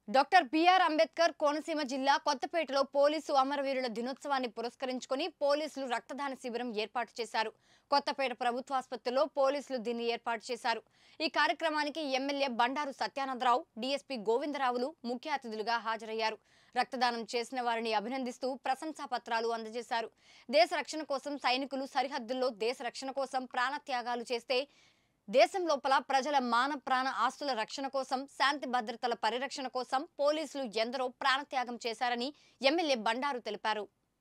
Doctor BR Ambedkar Konaseema జిల్లా కొత్తపేటలో police అమరవీరుల దినోత్సవాన్ని పురస్కరించుకొని పోలీసులు రక్తదాన శిబిరం ఏర్పాటు చేశారు కొత్తపేట ప్రభుత్వ ఆసుపత్రిలో పోలీసులు దీన్ని ఏర్పాటు చేశారు ఈ కార్యక్రమానికి ఎమ్మెల్యే బండారు సత్యానందరావు డీఎస్పీ గోవిందరావులు ముఖ్య అతిథులుగా హాజరయ్యారు రక్తదానం చేసిన వారిని అభినందిస్తూ ప్రశంసా పత్రాలు అందజేశారు దేశ రక్షణ కోసం సైనికులు సరిహద్దుల్లో దేశ రక్షణ కోసం ప్రాణత్యాగాలు చేస్తే దేశం లోపల ప్రజల మాన ప్రాణ ఆస్తుల రక్షణ కోసం శాంతి భద్రతల పరిరక్షణ కోసం పోలీసులు ఎందరో ప్రాణత్యాగం చేశారని ఎమ్మెల్యే బండారు తెలిపారు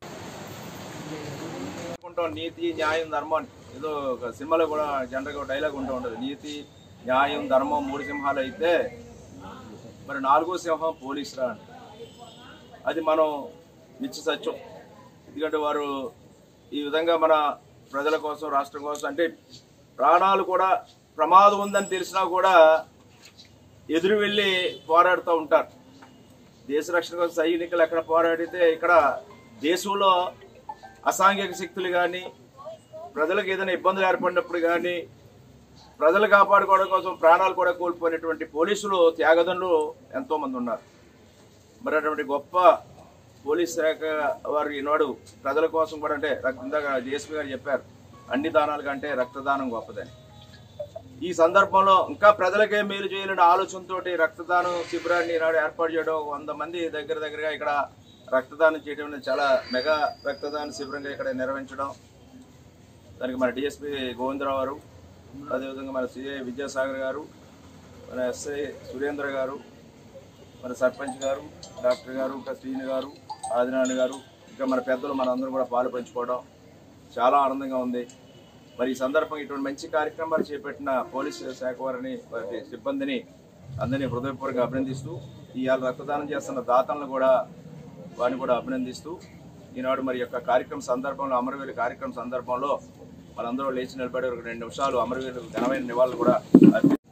అనుకుంటాం నీతి న్యాయం ధర్మం అని. ఏదో ఒక సినిమాలో కూడా జనరల్గా ఒక డైలాగ్ ఉంటూ ఉంటుంది నీతి న్యాయం ధర్మం మూడు సింహాలు అయితే మరి నాలుగో సింహం పోలీసురా అంట అది మనం నిత్య సత్యం ఎందుకంటే వారు ఈ విధంగా మన ప్రజల కోసం రాష్ట్రం కోసం అంటే ప్రాణాలు కూడా ప్రమాదం ఉందని తెలిసినా కూడా ఎదురు వెళ్ళి పోరాడుతూ ఉంటారు దేశ రక్షణ కోసం సైనికులు ఎక్కడ పోరాడితే ఇక్కడ దేశంలో అసాంఘిక శక్తులు కానీ ప్రజలకు ఏదైనా ఇబ్బందులు ఏర్పడినప్పుడు కానీ ప్రజలు కాపాడుకోవడం కోసం ప్రాణాలు కూడా కోల్పోయినటువంటి పోలీసులు త్యాగదనులు ఎంతో మంది ఉన్నారు మరి అటువంటి గొప్ప పోలీస్ శాఖ వారు ఈనాడు ప్రజల కోసం కూడా అంటే రక్త- ఇందాక జేఎస్పీ గారు చెప్పారు అన్ని దానాల కంటే రక్తదానం గొప్పదని ఈ సందర్భంలో ఇంకా ప్రజలకే మేలు చేయాలనే ఆలోచనతో రక్తదానం శిబిరాన్ని ఈనాడు ఏర్పాటు చేయడం ఒక వంద మంది దగ్గర దగ్గరగా ఇక్కడ రక్తదానం చేయడం అనేది చాలా మెగా రక్తదాన శిబిరంగా ఇక్కడ నిర్వహించడం దానికి మన డిఎస్పి గోవిందరావు గారు అదేవిధంగా మన సిఐ విద్యాసాగర్ గారు మన ఎస్ఐ సురేంద్ర గారు మన సర్పంచ్ గారు డాక్టర్ గారు ఇంకా శ్రీని గారు ఆదినారాయణ గారు ఇంకా మన పెద్దలు మన అందరూ కూడా పాలు పంచుకోవడం చాలా ఆనందంగా ఉంది మరి ఈ సందర్భంగా ఇటువంటి మంచి కార్యక్రమాలు చేపట్టిన పోలీసు శాఖ వారిని వారి సిబ్బందిని అందరినీ హృదయపూర్వకంగా అభినందిస్తూ ఇవాళ రక్తదానం చేస్తున్న దాతలను కూడా వారిని కూడా అభినందిస్తూ ఈనాడు మరి యొక్క కార్యక్రమం సందర్భంలో అమరవీరుల కార్యక్రమం సందర్భంలో మనందరూ లేచి నిలబడి ఒక రెండు నిమిషాలు అమరవీరులకు ఘనమైన నివాళులు కూడా అర్పి